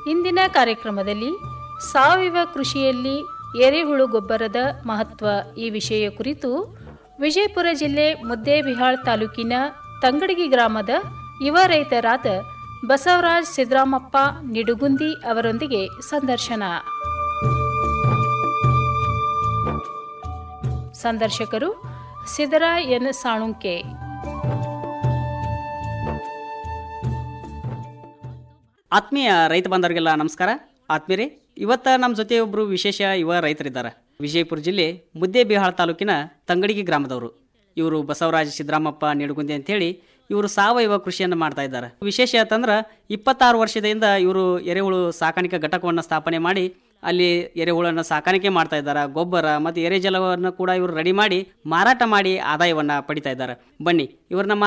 ಇಂದಿನ ಕಾರ್ಯಕ್ರಮದಲ್ಲಿ ಸಾವಯವ ಕೃಷಿಯಲ್ಲಿ ಎರೆಹುಳು ಗೊಬ್ಬರದ ಮಹತ್ವ ಈ ವಿಷಯ ಕುರಿತು ವಿಜಯಪುರ ಜಿಲ್ಲೆ ಮುದ್ದೇಬಿಹಾಳ್ ತಾಲೂಕಿನ ತಂಗಡಗಿ ಗ್ರಾಮದ ಯುವ ರೈತರಾದ ಬಸವರಾಜ್ ಸಿದ್ದರಾಮಪ್ಪ ನಿಡುಗುಂದಿ ಅವರೊಂದಿಗೆ ಸಂದರ್ಶನ ಸಂದರ್ಶಕರು ಸಿದ್ದರಾ ಎನ್ ಸಾಳುಂಕೆ ಆತ್ಮೀಯ ರೈತ ಬಾಂಧವರಿಗೆಲ್ಲ ನಮಸ್ಕಾರ ಆತ್ಮೀಯರೇ ಇವತ್ತ ನಮ್ಮ ಜೊತೆ ಒಬ್ಬರು ವಿಶೇಷ ಯುವ ರೈತರಿದ್ದಾರೆ ವಿಜಯಪುರ ಜಿಲ್ಲೆ ಮುದ್ದೇಬಿಹಾಳ ತಾಲೂಕಿನ ತಂಗಡಿಗೆ ಗ್ರಾಮದವರು ಇವರು ಬಸವರಾಜ ಸಿದ್ದರಾಮಪ್ಪ ನಿಡುಗುಂದಿ ಅಂತೇಳಿ ಇವರು ಸಾವಯವ ಕೃಷಿಯನ್ನು ಮಾಡ್ತಾ ಇದ್ದಾರೆ ವಿಶೇಷ ಅಂತಂದ್ರೆ ಇಪ್ಪತ್ತಾರು ವರ್ಷದಿಂದ ಇವರು ಎರೆಹುಳು ಸಾಕಾಣಿಕೆ ಘಟಕವನ್ನು ಸ್ಥಾಪನೆ ಮಾಡಿ ಅಲ್ಲಿ ಎರೆಹುಳನ್ನು ಸಾಕಾಣಿಕೆ ಮಾಡ್ತಾ ಇದ್ದಾರೆ ಗೊಬ್ಬರ ಮತ್ತು ಎರೆಜಲವನ್ನು ಕೂಡ ಇವರು ರೆಡಿ ಮಾಡಿ ಮಾರಾಟ ಮಾಡಿ ಆದಾಯವನ್ನು ಪಡಿತಾ ಇದ್ದಾರೆ ಬನ್ನಿ ಇವ್ರನ್ನ